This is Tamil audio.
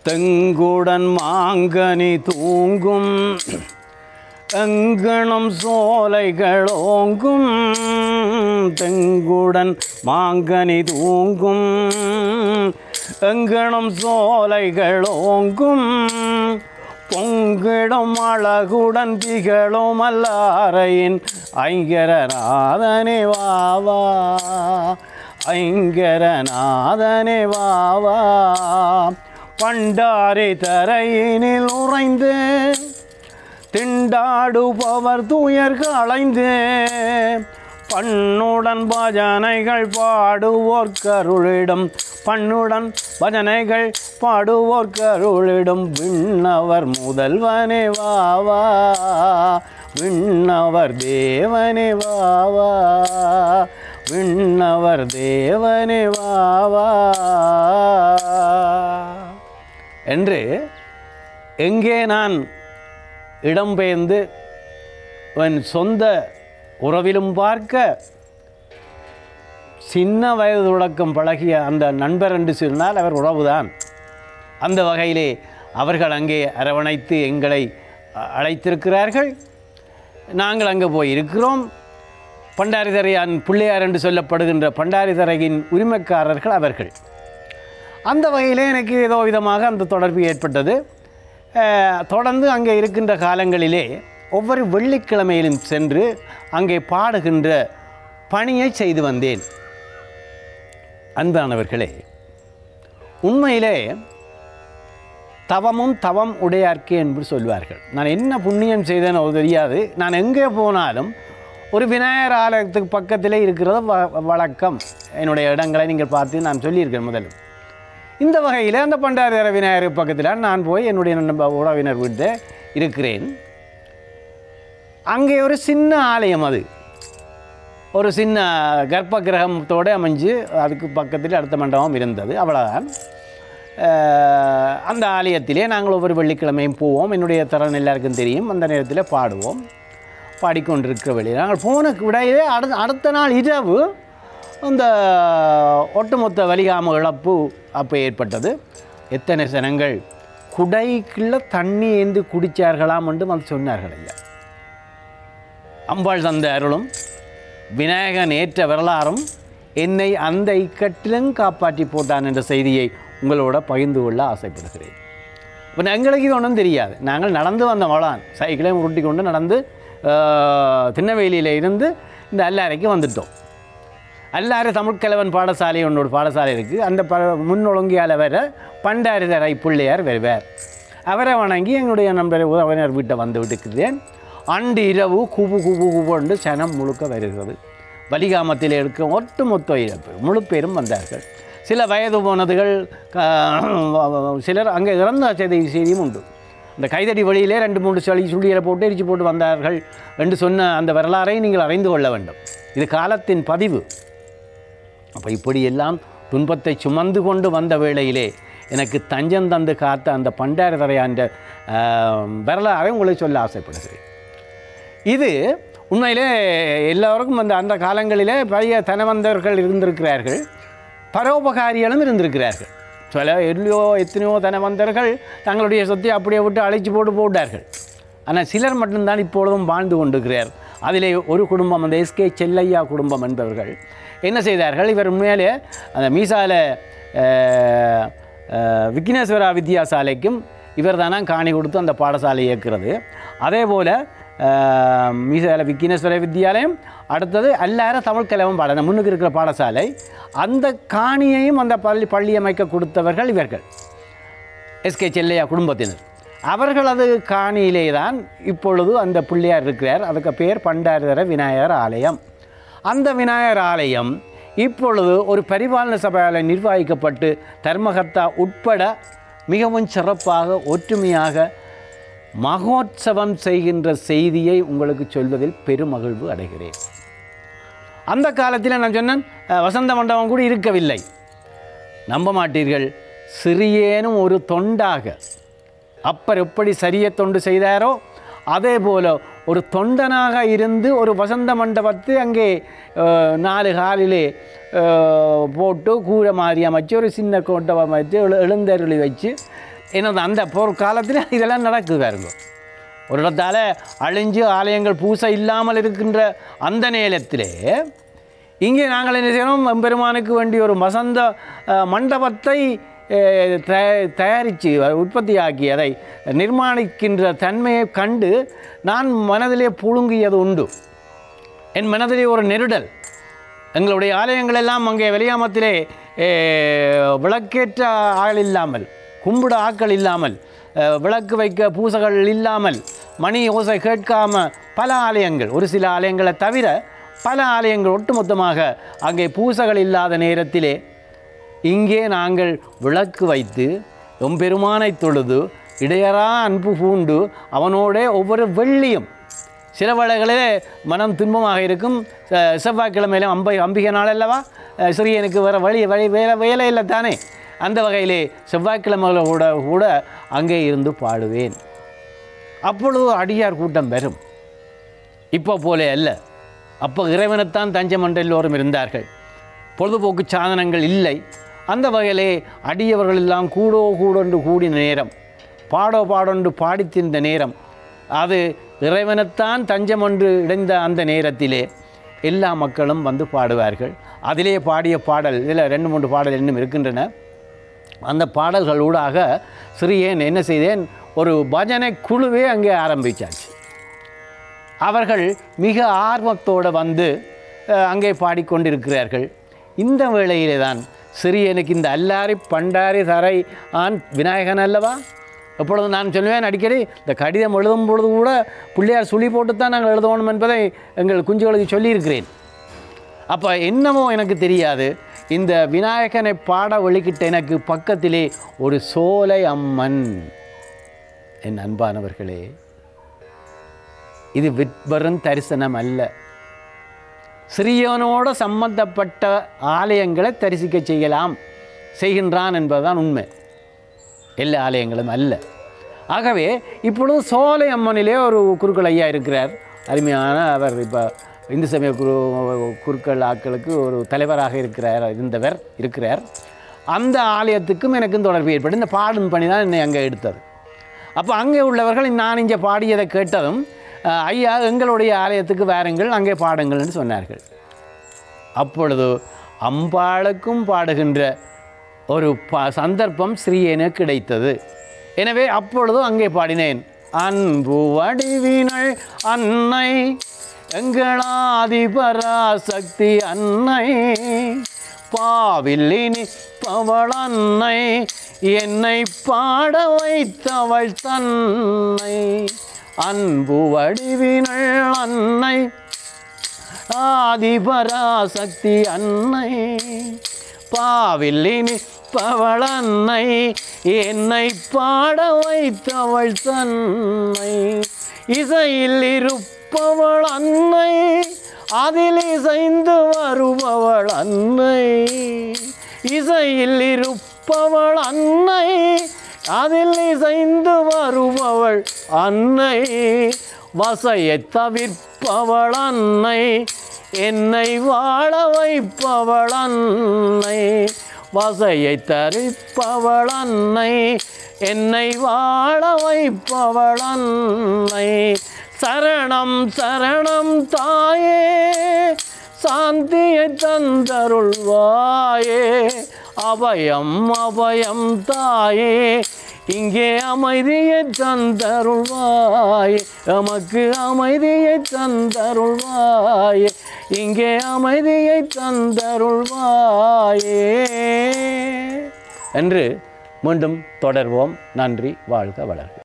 தெங்குடன் மாங்கனி தூங்கும் எங்கணும் சோலைகள் ஓங்கும் தெங்குடன் மாங்கனி தூங்கும் எங்கணும் சோலைகள் ஓங்கும் பொங்கிடும் அழகுடன் திகழும் அல்லாரையின் ஐங்கரநாதனே வாவா ஐங்கரநாதனே வாவா பண்டாரி தரையினில் உறைந்து திண்டாடுபவர் துயர் களைந்து பண்ணுடன் பஜனைகள் பாடுவோர் கருளிடும் பண்ணுடன் பஜனைகள் பாடுவோர் கருளிடும் விண்ணவர் முதல்வனே வாவா விண்ணவர் தேவனே வாவா விண்ணவர் தேவனே வாவா என்று எங்கே நான் இடம்பெயர்ந்து என் சொந்த உறவிலும் பார்க்க சின்ன வயது தொடக்கம் பழகிய அந்த நண்பர் என்று சொன்னால் அவர் உறவுதான் அந்த வகையிலே அவர்கள் அங்கே அரவணைத்து எங்களை அ- அழைத்திருக்கிறார்கள் நாங்கள் அங்கே போய் இருக்கிறோம் பண்டாரிதரையான் பிள்ளையார் என்று சொல்லப்படுகின்ற பண்டாரிதரையின் உரிமைக்காரர்கள் அவர்கள் அந்த வகையிலே எனக்கு ஏதோ விதமாக அந்த தொடர்பு ஏற்பட்டது அஹ், தொடர்ந்து அங்கே இருக்கின்ற காலங்களிலே ஒவ்வொரு வெள்ளிக்கிழமையிலும் சென்று அங்கே பாடுகின்ற பணியை செய்து வந்தேன் அன்பானவர்களே உண்மையிலே தவமும் தவம் உடையார்க்கே என்று சொல்வார்கள் நான் என்ன புண்ணியம் செய்தேனோ தெரியாது நான் எங்கே போனாலும் ஒரு விநாயகர் ஆலயத்துக்கு பக்கத்திலே இருக்கிறது வ வழக்கம் என்னுடைய இடங்களை நீங்கள் பார்த்து நான் சொல்லியிருக்கேன் முதல்ல இந்த வகையில் அந்த பண்டாரிதர விநாயகர் பக்கத்தில் நான் போய் என்னுடைய நண்ப உறவினர் வீட்டு இருக்கிறேன் அங்கே ஒரு சின்ன ஆலயம் அது ஒரு சின்ன கர்ப்ப கிரகத்தோடு அமைஞ்சு அதுக்கு பக்கத்தில் அடுத்த மண்டபம் இருந்தது அவ்வளோதான் அஹ், அந்த ஆலயத்திலே நாங்கள் ஒவ்வொரு வெள்ளிக்கிழமையும் போவோம் என்னுடைய தரன் எல்லாருக்கும் தெரியும் அந்த நேரத்தில் பாடுவோம் பாடிக்கொண்டிருக்கிற வழியில் நாங்கள் போன விடையிலே அடுத்த அடுத்த நாள் இரவு அந்த ஒட்டுமொத்த வலிகாம இழப்பு அப்போ ஏற்பட்டது எத்தனை ஜனங்கள் குடைக்குள்ள தண்ணி ஏந்து குடித்தார்களாம் என்று வந்து சொன்னார்கள் ஐயா அம்பாள் தந்த அருளும் விநாயகன் ஏற்ற வரலாறும் என்னை அந்த இக்கட்டிலும் காப்பாற்றி போட்டான் என்ற செய்தியை உங்களோட பகிர்ந்து கொள்ள ஆசைப்படுகிறேன் இப்போ எங்களுக்கு இது ஒன்றும் தெரியாது நாங்கள் நடந்து வந்த மலான் சைக்கிளையும் உருட்டி கொண்டு நடந்து ஆஹ், திருநெல்வேலியில இருந்து இந்த அல்லாரைக்கு வந்துட்டோம் அல்லாறு தமிழ்கலவன் பாடசாலை ஒன்று பாடசாலை இருக்குது அந்த ப முன்னொழுங்கியால் வர பண்டாரிதரை பிள்ளையார் வருவார் அவரை வணங்கி எங்களுடைய நண்பர் உறவினர் வீட்டை வந்து விட்டுக்கிறேன் அன்று இரவு குபு குபு குபுண்டு சனம் முழுக்க வருகிறது வலிகாமத்தில் இருக்க ஒட்டுமொத்த இழப்பு முழு பேரும் வந்தார்கள் சில வயது போனதுகள் க- சிலர் அங்கே இறந்த செய்தி செய்தியும் உண்டு இந்த கைதடி வழியிலே ரெண்டு மூன்று சளி சுள்ளியில் போட்டு எரிச்சு போட்டு வந்தார்கள் என்று சொன்ன அந்த வரலாறை நீங்கள் அறிந்து கொள்ள வேண்டும் இது காலத்தின் பதிவு அப்போ இப்படியெல்லாம் துன்பத்தை சுமந்து கொண்டு வந்த வேளையிலே எனக்கு தஞ்சம் தந்து காத்த அந்த பண்டாரதரையாண்ட வரலாறை உங்களுக்கு சொல்ல ஆசைப்படுகிறேன் இது உண்மையிலே எல்லோருக்கும் அந்த அந்த காலங்களிலே பெரிய தனவந்தர்கள் இருந்திருக்கிறார்கள் பரோபகாரிகளும் இருந்திருக்கிறார்கள் சில எல்லையோ எத்தனையோ தனவந்தர்கள் தங்களுடைய சொத்தை அப்படியே விட்டு அழைச்சி போட்டு போட்டார்கள் ஆனால் சிலர் மட்டும்தான் இப்பொழுதும் வாழ்ந்து கொண்டிருக்கிறார் அதிலே ஒரு குடும்பம் அந்த எஸ்கே செல்லையா குடும்பம் என்பவர்கள் என்ன செய்தார்கள் இவர் உண்மையிலே அந்த மீசால அஹ், அஹ், விக்னேஸ்வரா வித்யாசாலைக்கும் இவர் தானா காணி கொடுத்து அந்த பாடசாலை இயக்கிறது அதே போல் மீசால விக்னேஸ்வர வித்யாலயம் அடுத்தது எல்லாரும் தமிழ் கலவம் பாட முன்னுக்கு இருக்கிற பாடசாலை அந்த காணியையும் அந்த பள்ளி பள்ளி அமைக்க கொடுத்தவர்கள் இவர்கள் எஸ்கே செல்லையா குடும்பத்தினர் அவர்களது காணியிலே தான் இப்பொழுது அந்த பிள்ளையார் இருக்கிறார் அதுக்கு பேர் பண்டாரிதர விநாயகர் ஆலயம் அந்த விநாயகர் ஆலயம் இப்பொழுது ஒரு பரிபாலன சபையால் நிர்வகிக்கப்பட்டு தர்மகர்த்தா உட்பட மிகவும் சிறப்பாக ஒற்றுமையாக மகோத்சவம் செய்கின்ற செய்தியை உங்களுக்கு சொல்வதில் பெருமகிழ்வு அடைகிறேன் அந்த காலத்தில் நான் சொன்னேன் அஹ், வசந்த மண்டபம் கூட இருக்கவில்லை நம்ப மாட்டீர்கள் சிறியேனும் ஒரு தொண்டாக அப்பர் எப்படி சரிய தொண்டு செய்தாரோ அதே போல ஒரு தொண்டனாக இருந்து ஒரு வசந்த மண்டபத்தை அங்கே அஹ், நாலு காலிலே அஹ், போட்டு கூரை மாதிரி அமைச்சு ஒரு சின்ன கோட்டை அமைச்சு எழு எழுந்தருளி வச்சு என்னது அந்த போர்க்காலத்தில் இதெல்லாம் நடக்குது பாருங்க ஒரு இடத்தால் அழிஞ்சு ஆலயங்கள் பூசை இல்லாமல் இருக்கின்ற அந்த நேரத்திலே இங்கே நாங்கள் என்ன செய்யணும் எம்பெருமானுக்கு வேண்டிய ஒரு வசந்த அஹ், மண்டபத்தை அஹ், தய- தயாரித்து உற்பத்தியாக்கி அதை நிர்மாணிக்கின்ற தன்மையை கண்டு நான் மனதிலே புழுங்கியது உண்டு என் மனதிலே ஒரு நெருடல் எங்களுடைய ஆலயங்கள் எல்லாம் அங்கே வெளியாமத்திலே அஹ், விளக்கேற்ற ஆள் இல்லாமல் கும்பிட ஆட்கள் இல்லாமல் அஹ், விளக்கு வைக்க பூசைகள் இல்லாமல் மணி ஓசை கேட்காம பல ஆலயங்கள் ஒரு சில ஆலயங்களை தவிர பல ஆலயங்கள் ஒட்டுமொத்தமாக அங்கே பூசைகள் இல்லாத நேரத்திலே இங்கே நாங்கள் விளக்கு வைத்து எம்பெருமானை தொழுது இடையறா அன்பு பூண்டு அவனோட ஒவ்வொரு வெள்ளியும் சில வேளைகளிலே மனம் துன்பமாக இருக்கும் அஹ் செவ்வாய்க்கிழமையிலும் அம்பை அம்பிகை நாள் அல்லவா அஹ் சிறியனுக்கு வர வழி வழி வேலை வேலை இல்லை தானே அந்த வகையிலே செவ்வாய்க்கிழமைகள கூட கூட அங்கே இருந்து பாடுவேன் அப்பொழுது அடியார் கூட்டம் வரும் இப்போ போல அல்ல அப்போ இறைவனைத்தான் தஞ்சம் என்று எல்லோரும் இருந்தார்கள் பொழுதுபோக்கு சாதனங்கள் இல்லை அந்த வகையிலே அடியவர்கள் எல்லாம் கூடோ கூடொன்று கூடின நேரம் பாடோ பாடொன்று பாடித்திருந்த நேரம் அது இறைவனைத்தான் தஞ்சம் என்று இணைந்த அந்த நேரத்திலே எல்லா மக்களும் வந்து பாடுவார்கள் அதிலே பாடிய பாடல் இதில் ரெண்டு மூன்று பாடல் இன்னும் இருக்கின்றன அந்த பாடல்களூடாக சிறியேன் என்ன செய்தேன் ஒரு பஜனை குழுவே அங்கே ஆரம்பித்தாச்சு அவர்கள் மிக ஆர்வத்தோடு வந்து அஹ், அங்கே பாடிக்கொண்டிருக்கிறார்கள் இந்த வேளையிலே தான் சிறியனுக்கு இந்த அல்லாரி பண்டாரி தரை ஆண் விநாயகன் அல்லவா எப்பொழுது நான் சொல்லுவேன் அடிக்கடி இந்த கடிதம் எழுதும் பொழுது கூட பிள்ளையார் சுழி போட்டு தான் நாங்கள் எழுதணும் என்பதை எங்கள் குஞ்சுகளுக்கு சொல்லியிருக்கிறேன் அப்போ என்னமோ எனக்கு தெரியாது இந்த விநாயகனை பாட வெளிக்கிட்ட எனக்கு பக்கத்திலே ஒரு சோலை அம்மன் என் அன்பானவர்களே இது விற்பரும் தரிசனம் அல்ல சிறியவனோடு சம்பந்தப்பட்ட ஆலயங்களை தரிசிக்க செய்யலாம் செய்கின்றான் என்பதுதான் உண்மை எல்லா ஆலயங்களும் அல்ல ஆகவே இப்பொழுது சோலை அம்மனிலே ஒரு குருக்கள் ஐயா இருக்கிறார் அருமையான அவர் இப்போ இந்து சமய குரு குருக்கள் ஆட்களுக்கு ஒரு தலைவராக இருக்கிறார் இருந்தவர் இருக்கிறார் அந்த ஆலயத்துக்கும் எனக்கும் தொடர்பு ஏற்பட்டு இந்த பாடும் பணி தான் என்னை அங்கே எடுத்தது அப்போ அங்கே உள்ளவர்கள் நான் இங்கே பாடியதை கேட்டதும் அஹ், ஐயா எங்களுடைய ஆலயத்துக்கு வாருங்கள் அங்கே பாடுங்கள்னு சொன்னார்கள் அப்பொழுது அம்பாளுக்கும் பாடுகின்ற ஒரு ப சந்தர்ப்பம் ஸ்ரீயனு கிடைத்தது எனவே அப்பொழுது அங்கே பாடினேன் அன்பு வடிவினள் அன்னை எங்களாதி பராசக்தி அன்னை பாவில்லினி பவள் அன்னை என்னை பாட வைத்தவள் தன்னை அன்பு வடிவினள் அன்னை ஆதிபராசக்தி அன்னை பாவில்லினி பவள் அன்னை என்னை பாட வைத்தவள் தன்னை இசையில் இருப்பவள் அன்னை அதில் இசைந்து வருபவள் அன்னை இசையில் இருப்பவள் அன்னை அதில் இசைந்து வருபவள் அன்னை வசையை தவிர்ப்பவள் அன்னை என்னை வாழ வைப்பவள் அன்னை வசையை தரிப்பவள் அன்னை என்னை வாழ வைப்பவள் அன்னை சரணம் சரணம் தாயே சாந்தியை தந்தருள்வாயே அபயம் அபயம் தாயே இங்கே அமைதியை தந்தருள்வாயே எமக்கு அமைதியை தந்தருள்வாயே இங்கே அமைதியை தந்தருள்வாயே என்று மீண்டும் தொடர்வோம் நன்றி வாழ்க வளர்க